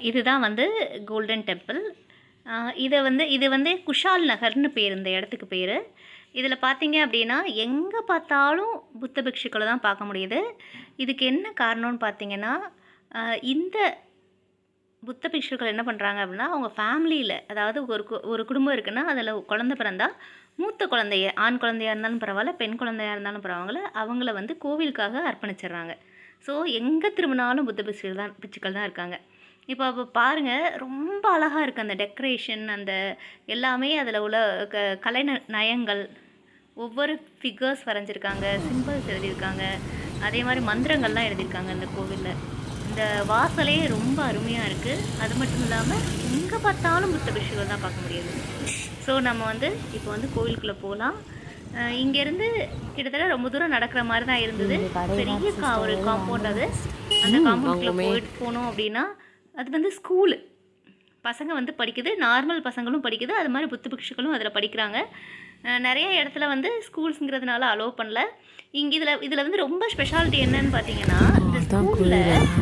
இதுதான் வந்து golden temple இதை வந்து இது வந்து குஷால் நகர்னு பேர் இந்த இடத்துக்கு பேர் இதில் பார்த்தீங்க அப்படின்னா எங்கே பார்த்தாலும் புத்த பிக்ஷுக்களை தான் பார்க்க முடியுது இதுக்கு என்ன காரணம்னு பார்த்தீங்கன்னா ஆஹ் இந்த புத்த பிக்ஷுக்கள் என்ன பண்ணுறாங்க அப்படின்னா அவங்க ஃபேமிலியில் அதாவது ஒரு கு- ஒரு குடும்பம் இருக்குன்னா அதில் குழந்தை பிறந்தா மூத்த குழந்தைய ஆண் குழந்தையா இருந்தாலும் பரவாயில்ல பெண் குழந்தையா இருந்தாலும் பரவாயில்ல அவங்கள வந்து கோவிலுக்காக அர்ப்பணிச்சிடுறாங்க ஸோ எங்கே திரும்பினாலும் புத்த பிக்ஷுக்கள் தான் பிச்சுக்கள் தான் இருக்காங்க இப்போ அப்போ பாருங்கள் ரொம்ப அழகாக இருக்குது அந்த டெக்கரேஷன் அந்த எல்லாமே அதில் உள்ள க கலை ந- நயங்கள் ஒவ்வொரு ஃபிகர்ஸ் வரைஞ்சிருக்காங்க சிம்பிள்ஸ் எழுதியிருக்காங்க அதே மாதிரி மந்திரங்கள்லாம் எழுதியிருக்காங்க இந்த கோவிலில் இந்த வாசலே ரொம்ப அருமையாக இருக்குது அது மட்டும் இல்லாமல் எங்கே பார்த்தாலும் புத்த பிக்ஷுகள் தான் பார்க்க முடியுது ஸோ நம்ம வந்து இப்போ வந்து கோவிலுக்குள்ளே போகலாம் இங்கேருந்து கிட்டத்தட்ட ரொம்ப தூரம் நடக்கிற மாதிரி தான் இருந்தது பெரிய கா ஒரு காம்பவுண்ட் அது அந்த காம்பவுண்ட்குள்ளே போயிட்டு போனோம் அப்படின்னா அது வந்து ஸ்கூலு பசங்க வந்து படிக்குது நார்மல் பசங்களும் படிக்குது அது மாதிரி புத்த பிக்ஷுக்களும் அதில் படிக்கிறாங்க அஹ் நிறைய இடத்துல வந்து ஸ்கூல்ஸுங்கிறதுனால அலோவ் பண்ணல இங்கே இதில் இதில் வந்து ரொம்ப ஸ்பெஷாலிட்டி என்னன்னு பார்த்தீங்கன்னா இந்த ஸ்கூலில்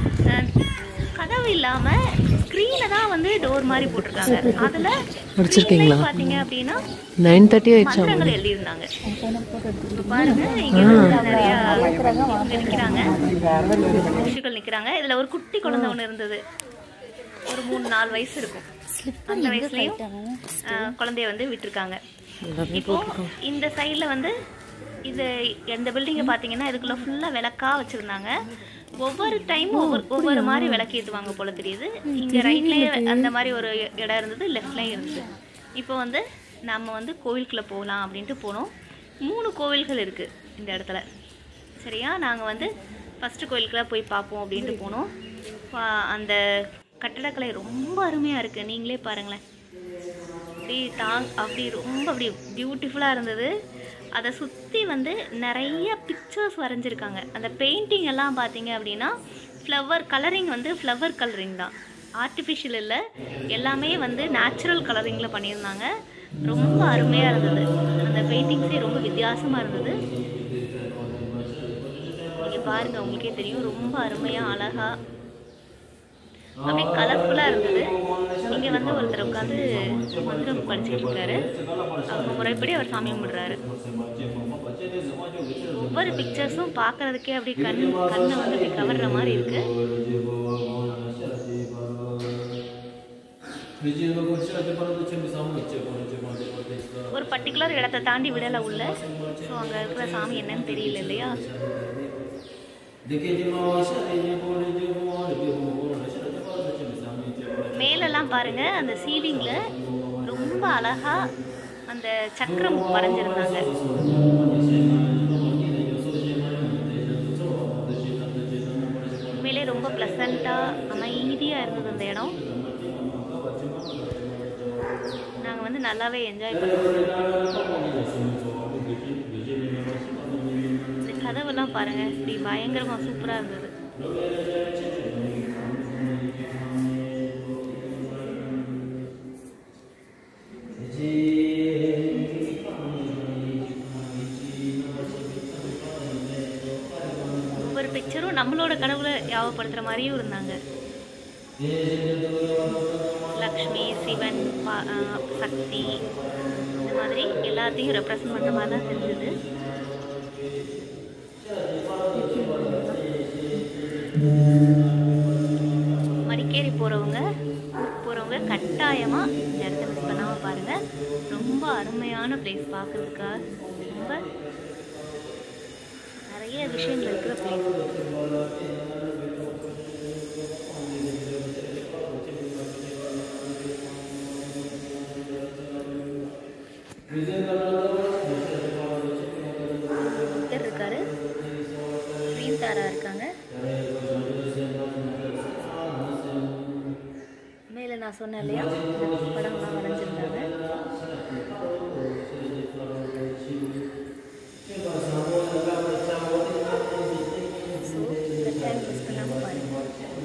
கதவு இல்லாமல் ஸ்க்ரீனை தான் வந்து டோர் மாதிரி போட்டிருக்காங்க அதில் படிச்சிருக்கீங்களா? பார்த்தீங்க அப்படின்னா நைன் தேர்ட்டி ஆயிடுச்சா மந்திரங்கள் எழுதியிருந்தாங்க இப்ப பாருங்க இங்க வந்து நிறைய இவங்க நிக்கிறாங்க பிக்ஷுக்கள் நிக்கிறாங்க இதுல ஒரு குட்டி குழந்தை ஒண்ணு இருந்தது ஒரு மூணு நாலு வயசு இருக்கும் அந்த வயசுலயும் ஆஹ், குழந்தைய வந்து விட்டிருக்காங்க இப்போ இந்த சைடுல வந்து இது எந்த பில்டிங்கை பார்த்தீங்கன்னா இதுக்குள்ள ஃபுல்லா விளக்கா வச்சிருந்தாங்க ஒவ்வொரு டைம் ஒவ்வொரு ஒவ்வொரு மாதிரி விளக்கு ஏற்றுவாங்க போல தெரியுது இங்க ரைட்லயே அந்த மாதிரி ஒரு இடம் இருந்தது லெஃப்ட்லயும் இருந்தது இப்போ வந்து நம்ம வந்து கோவிலுக்குள்ள போகலாம் அப்படின்ட்டு போனோம் மூணு கோவில்கள் இருக்கு இந்த இடத்துல சரியா நாங்கள் வந்து ஃபஸ்ட்டு கோயிலுக்குலாம் போய் பார்ப்போம் அப்படின்ட்டு போனோம் பா- அந்த கட்டடக்கலை ரொம்ப அருமையாக இருக்குது நீங்களே பாருங்களேன் அப்படி தாங் அப்படி ரொம்ப அப்படி பியூட்டிஃபுல்லாக இருந்தது அதை சுற்றி வந்து நிறைய பிக்சர்ஸ் வரைஞ்சிருக்காங்க அந்த பெயிண்டிங் எல்லாம் பார்த்தீங்க அப்படின்னா ஃப்ளவர் கலரிங் வந்து ஃப்ளவர் கலரிங் தான் ஆர்டிஃபிஷியல் இல்லை எல்லாமே வந்து நேச்சுரல் கலரிங்கில் பண்ணியிருந்தாங்க ரொம்ப அருமையாக இருந்தது அந்த பெயிண்டிங்ஸே ரொம்ப வித்தியாசமாக இருந்தது நீங்கள் பாருங்கள் உங்களுக்கே தெரியும் ரொம்ப அருமையாக அழகாக அப்படியே கலர்ஃபுல்லாக இருந்தது இங்கே வந்து ஒருத்தர் உட்காந்து மந்திரம் படிச்சுட்டு இருக்காரு அவங்க முறைப்படி அவர் சாமி கும்பிடுறாரு ஒவ்வொரு பிக்சர்ஸும் பார்க்கறதுக்கே அப்படியே கண் கண்ணை வந்து அப்படி கவர்ற மாதிரி இருக்கு ஒரு பர்டிகுலர் இடத்தை தாண்டி விடலை உள்ள ஸோ அங்கே இருக்கிற சாமி என்னன்னு தெரியல இல்லையா மேலெல்லாம் பாருங்க அந்த சீலிங்ல ரொம்ப அழகா அந்த சக்கரம் வரைஞ்சிருந்தாங்க உண்மையிலே ரொம்ப ப்ளசண்ட்டாக அமைதியாக இருந்தது அந்த இடம் நாங்கள் வந்து நல்லாவே என்ஜாய் பண்ணோம் இந்த கதவெல்லாம் பாருங்க இப்படி பயங்கரமாக சூப்பராக இருந்தது ஒவ்வொரு பிக்சரும் நம்மளோட கடவுளை ஞாபகப்படுத்துகிற மாதிரியும் இருந்தாங்க லக்ஷ்மி சிவன் பா- ஆஹ் சக்தி இந்த மாதிரி எல்லாத்தையும் ரெப்ரசன்ட் பண்ணுற மாதிரி தான் தெரிஞ்சது மடிக்கேரி போகிறவங்க போகிறவங்க கட்டாயமாக இந்த இடத்த மிஸ் பண்ணாமல் பாருங்கள் ரொம்ப அருமையான பிளேஸ் பார்க்கறதுக்காக ரொம்ப நிறைய விஷயங்கள் இருக்கிற பிளேஸ் புத்தர் இருக்காரு கிரீன் தாரா இருக்காங்க மேலே நான் சொன்னேன் இல்லையா இந்த படம்லாம் வரைஞ்சிருந்தாங்க ஸோ இந்த டைம் மிஸ் பண்ணாமல் பாருங்க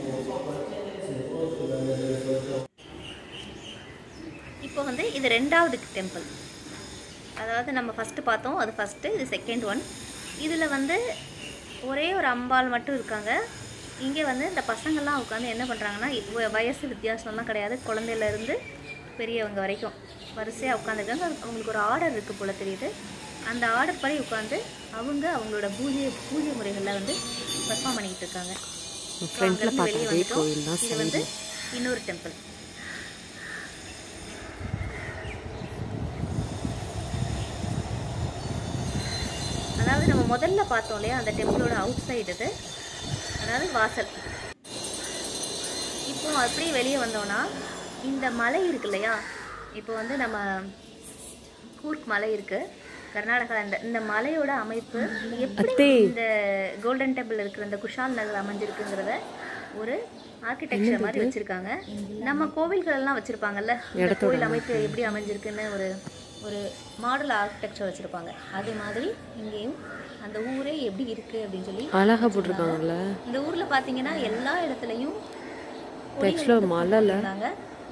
இப்போ வந்து இது ரெண்டாவது டெம்பிள் அதாவது நம்ம ஃபஸ்ட்டு பார்த்தோம் அது ஃபஸ்ட்டு இது செகண்ட் ஒன் இதில் வந்து ஒரே ஒரு அம்பாள் மட்டும் இருக்காங்க இங்கே வந்து இந்த பசங்கள்லாம் உட்காந்து என்ன பண்ணுறாங்கன்னா வ- வயசு வித்தியாசம்லாம் கிடையாது குழந்தையிலேருந்து பெரியவங்க வரைக்கும் வரிசையாக உட்காந்துருக்காங்க அவங்களுக்கு ஒரு ஆர்டர் இருக்குது போல் தெரியுது அந்த ஆர்டர் படி உட்காந்து அவங்க அவங்களோட பூஜை பூஜை முறைகளில் வந்து பெர்ஃபார்ம் பண்ணிக்கிட்டு இருக்காங்க So, ஃப்ரண்ட்ல அங்கிருந்து வெளியே பார்த்த அதே வந்துட்டோம். கோயில் தான் இது வந்து இன்னொரு டெம்பிள் அதாவது நம்ம முதல்ல பார்த்தோம் இல்லையா அந்த டெம்பிளோட அவுட் சைடு இது அதாவது வாசல் இப்போ அப்படியே வெளியே வந்தோம்னா இந்த மலை இருக்கு இல்லையா இப்போ வந்து நம்ம கூர்க் மலை இருக்கு கர்நாடகா இந்த இந்த மலையோட அமைப்பு எப்படி அத்தே. இந்த கோல்டன் டெம்பிள் இருக்கிற இந்த குஷால் நகர் அமைஞ்சிருக்குங்கிறத ஒரு ஆர்கிடெக்சர் மாதிரி வச்சிருக்காங்க நம்ம கோவில்கள் எல்லாம் வச்சிருப்பாங்கல்ல இந்த கோவில் அமைப்பு எப்படி அமைஞ்சிருக்குன்னு ஒரு ஒரு மாடல் ஆர்கிடெக்சர் வச்சிருப்பாங்க அதே மாதிரி இங்கேயும் அந்த ஊரே எப்படி இருக்கு அப்படின்னு சொல்லி அழகா போட்டிருக்காங்கல்ல இந்த ஊர்ல பாத்தீங்கன்னா எல்லா இடத்துலயும் ஆக்சுவலாக மலைல இருந்தாங்க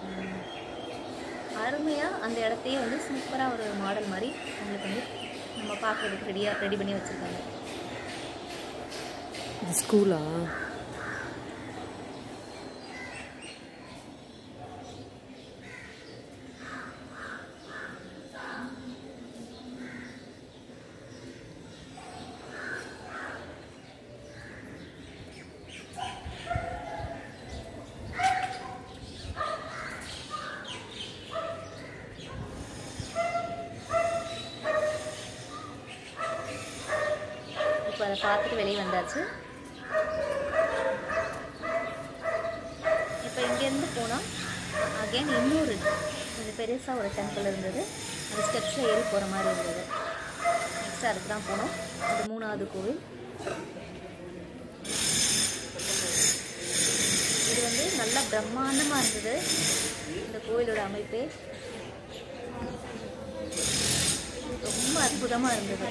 அருமையா அந்த இடத்தையே வந்து சூப்பரா ஒரு மாடல் மாதிரி உங்களுக்கு வந்து நம்ம பார்க்கறதுக்கு ரெடியா ரெடி பண்ணி வச்சிருக்காங்க இது ஸ்கூலா இப்போ அதை பார்த்துட்டு வெளியே வந்தாச்சு இப்போ இங்கேருந்து போனால் அகைன் இன்னொரு கொஞ்சம் பெருசாக ஒரு டெம்பிள் இருந்தது அந்த ஸ்டெப்ஸில் ஏறி போகிற மாதிரி இருந்தது நெக்ஸ்ட் அதுக்கு தான் போனோம் அது மூணாவது கோவில் இது வந்து நல்லா பிரம்மாண்டமாக இருந்தது இந்த கோவிலோட அமைப்பே ரொம்ப அற்புதமாக இருந்தது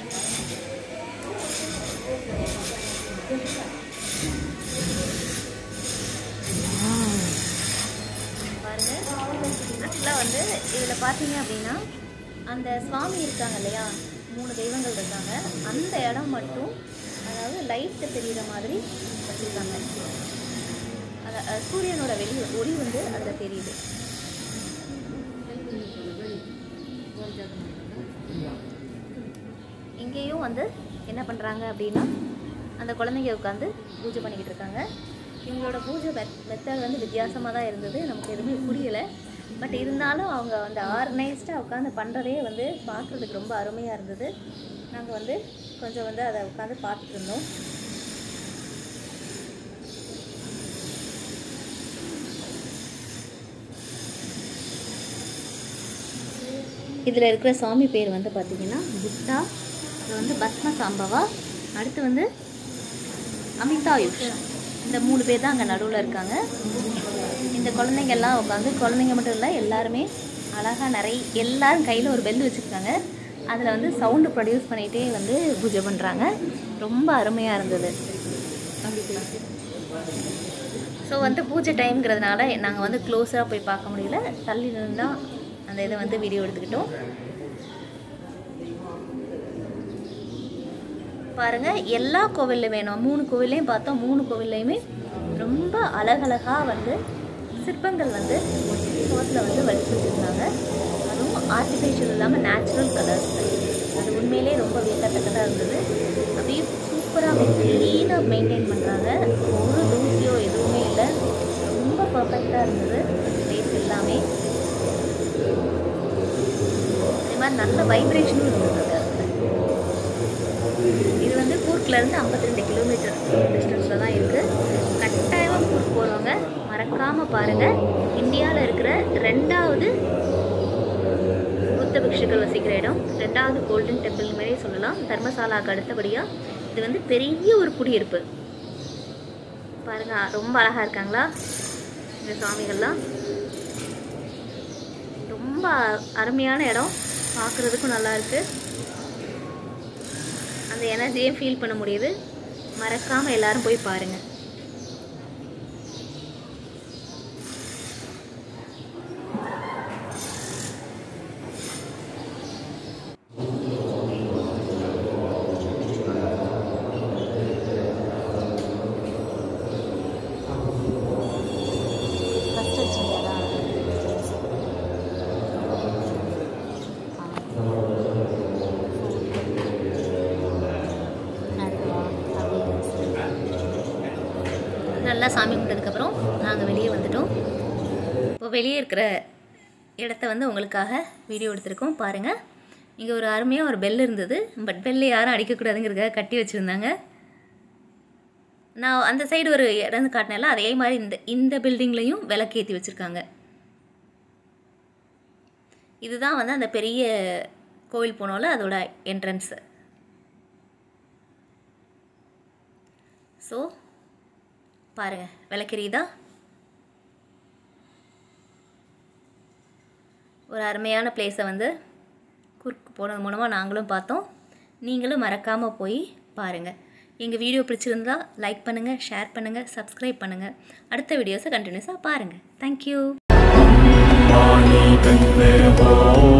பாருங்க ஆக்சுவலாக வந்து இதில் பார்த்தீங்க அப்படின்னா அந்த சுவாமி இருக்காங்க இல்லையா மூணு தெய்வங்கள் இருக்காங்க அந்த இடம் மட்டும் அதாவது லைட்டு தெரியுற மாதிரி வச்சுருக்காங்க அத அஹ் சூரியனோட வெளி ஒளி வந்து அதில் தெரியுது இங்கேயும் வந்து என்ன பண்ணுறாங்க அப்படின்னா அந்த குழந்தைங்க உட்காந்து பூஜை பண்ணிக்கிட்டு இருக்காங்க இவங்களோட பூஜை மெத் மெத்தட் வந்து வித்தியாசமாக தான் இருந்தது நமக்கு எதுவுமே புரியலை பட் இருந்தாலும் அவங்க அந்த ஆர்கனைஸ்டாக உட்காந்து பண்ணுறதே வந்து பார்க்குறதுக்கு ரொம்ப அருமையாக இருந்தது நாங்கள் வந்து கொஞ்சம் வந்து அதை உட்காந்து பார்த்துட்டு இருந்தோம் இதில் இருக்கிற சாமி பேர் வந்து பார்த்திங்கன்னா புத்தா இது வந்து பத்ம சாம்பவா அடுத்து வந்து அமிதாயுஷ் இந்த மூணு பேர் தான் அங்கே நடுவில் இருக்காங்க இந்த குழந்தைங்க எல்லாம் உட்காந்து குழந்தைங்க மட்டும் இல்லை எல்லாருமே அழகாக நிறைய எல்லாரும் கையில் ஒரு பெல் வச்சுருக்காங்க அதில் வந்து சவுண்டு ப்ரொடியூஸ் பண்ணிகிட்டே வந்து பூஜை பண்ணுறாங்க ரொம்ப அருமையாக இருந்தது ஸோ வந்து பூஜை டைம்ங்கிறதுனால நாங்கள் வந்து க்ளோஸாக போய் பார்க்க முடியல தள்ளி நின்று தான் அந்த இதை வந்து வீடியோ எடுத்துக்கிட்டோம் பாருங்க எல்லா கோவில்லையும் வேணும் மூணு கோவில்லையும் பார்த்தோம் மூணு கோவில்லையுமே ரொம்ப அழகழகா வந்து சிற்பங்கள் வந்து சுவத்தில் வந்து வடிச்சு வச்சுருந்தாங்க அதுவும் ஆர்டிஃபிஷியல் இல்லாமல் நேச்சுரல் கலர்ஸ் அது உண்மையிலே ரொம்ப வியக்கத்தக்கதாக இருந்தது அப்படியே சூப்பராக க்ளீனாக மெயின்டைன் பண்ணுறாங்க ஒரு தூசியோ எதுவுமே இல்லை ரொம்ப பர்ஃபெக்டாக இருந்தது பிளேஸ் எல்லாமே அதே மாதிரி நல்ல வைப்ரேஷனும் இருந்தது அந்த இடத்துல இது வந்து கூர்க்ல இருந்து 52 ரெண்டு கிலோமீட்டர் டிஸ்டன்ஸில் தான் இருக்குது கட்டாயமாக கூர்க் போகிறவங்க மறக்காமல் பாருங்கள் இந்தியாவில் இருக்கிற ரெண்டாவது புத்த பிக்ஷுக்கள் வசிக்கிற இடம் ரெண்டாவது கோல்டன் டெம்பிள் மாதிரியே சொல்லலாம் தர்மசாலாவுக்கு அடுத்தபடியாக இது வந்து பெரிய ஒரு குடியிருப்பு பாருங்க ரொம்ப அழகாக இருக்காங்களா இந்த சாமிகள்லாம் ரொம்ப அருமையான இடம் பார்க்குறதுக்கும் நல்லா இருக்கு அந்த எனர்ஜியை ஃபீல் பண்ண முடியுது மறக்காமல் எல்லாரும் போய் பாருங்கள் நல்லா சாமி கும்பிட்டதுக்கப்புறம் நாங்கள் வெளியே வந்துட்டோம் இப்போ வெளியே இருக்கிற இடத்த வந்து உங்களுக்காக வீடியோ எடுத்திருக்கோம் பாருங்கள் இங்கே ஒரு அருமையாக ஒரு பெல் இருந்தது பட் பெல்லை யாரும் அடிக்கக்கூடாதுங்கிறதுக்காக கட்டி வச்சுருந்தாங்க நான் அந்த சைடு ஒரு இடம் காட்டினேன்ல அதே மாதிரி இந்த இந்த பில்டிங்லேயும் விளக்கேற்றி வச்சுருக்காங்க இதுதான் வந்து அந்த பெரிய கோவில் போனோம்ல அதோட என்ட்ரன்ஸு ஸோ பாருங்கள் விளக்கெரியுதா ஒரு அருமையான பிளேஸை வந்து குறுக்கு போனது மூலமாக நாங்களும் பார்த்தோம் நீங்களும் மறக்காமல் போய் பாருங்கள் எங்கள் வீடியோ பிடிச்சிருந்தா லைக் பண்ணுங்கள் ஷேர் பண்ணுங்கள் சப்ஸ்கிரைப் பண்ணுங்கள் அடுத்த வீடியோஸை கண்டினியூஸாக பாருங்கள் தேங்க்யூ வாணி கண்ணே ஓ